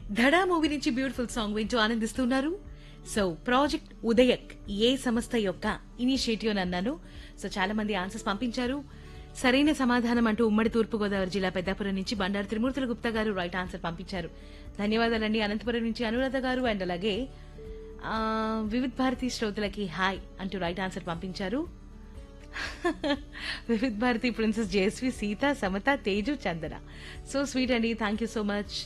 ధడా movie నుంచి beautiful song వింటూ ఆనందిస్తున్నారు సో ప్రాజెక్ట్ ఉదయక్ ఏ సంస్థ యొక్క ఇనిషియేటివ్ అని అన్నాను సో చాలా మంది ఆన్సర్స్ పంపించారు సరైన సమాధానం అంటూ ఉమ్మడి తూర్పుగోదావరి జిల్లా పెద్దాపురం నుంచి బండారు త్రిమూర్తుల గుప్తా గారు రైట్ ఆన్సర్ పంపించారు ధన్యవాదాలండి అనంతపురం నుంచి అనురాధ గారు అండ్ అలాగే ఆ, వివిధ్ భారతి శ్రోతలకి హాయ్ అంటూ రైట్ ఆన్సర్ పంపించారు Vividh Bharati princess Jayashree Seetha Samatha Teju Chandana so sweet అండి థ్యాంక్ యూ సో మచ్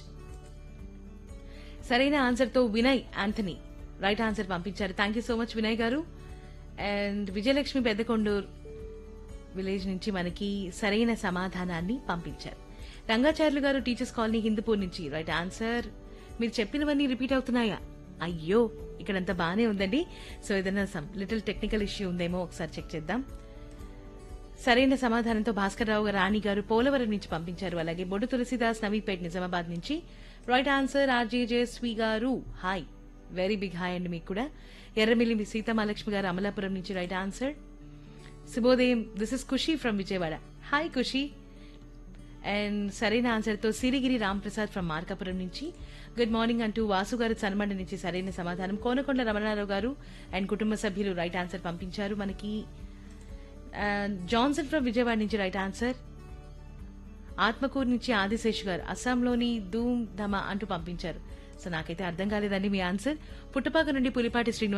సరైన ఆన్సర్ తో వినయ్ ఆంథనీ రైట్ ఆన్సర్ పంపించారు thank you so much Vinay garu and Vijayalakshmi Peddakonduru village నుంచి మనకి సరైన సమాధానాన్ని పంపించారు రంగాచార్యులు గారు టీచర్స్ కాలనీ హిందూపూర్ నుంచి రైట్ ఆన్సర్ మీరు చెప్పినవన్నీ రిపీట్ అవుతున్నాయా అయ్యో ఇక్కడంతా బానే ఉందండి సో ఏదైనా సమ్ లిటిల్ టెక్నికల్ ఇష్యూ ఉందేమో ఒకసారి చెక్ చేద్దాం సరైన సమాధానంతో భాస్కర్ రావు గారు రాణి గారు పోలవరం నుంచి పంపించారు అలాగే బొడ్డు తులసిదాస్ నవీపేట్ నిజామాబాద్ నుంచి రైట్ ఆన్సర్ ఆర్జే జయశ్రీ గారు హాయ్ వెరీ బిగ్ హాయ్ అండి మీకు కూడా ఎర్రమిల్లి సీతమాలక్ష్మి గారు అమలాపురం నుంచి రైట్ ఆన్సర్ శుభోదయం this is Khushi from Vijayawada hi Khushi and సరైన ఆన్సర్ తో సిరిగిరి రాంప్రసాద్ ఫ్రమ్ మార్కాపురం నుంచి గుడ్ మార్నింగ్ అంటూ వాసు గారు చనమండ నుంచి సరైన సమాధానం కోనకొండ రమణారావు గారు అండ్ కుటుంబ సభ్యులు రైట్ ఆన్సర్ పంపించారు మనకి అండ్ జాన్సన్ ఫ్రమ్ విజయవాడ నుంచి రైట్ ఆన్సర్ ఆత్మకూరు నుంచి ఆదిశేష్ గారు అస్సాంలోని ధూమ్ ధమ అంటూ పంపించారు సో నాకైతే అర్థం కాలేదండి మీ ఆన్సర్ పుట్టపాక నుండి పులిపాటి శ్రీనివాస్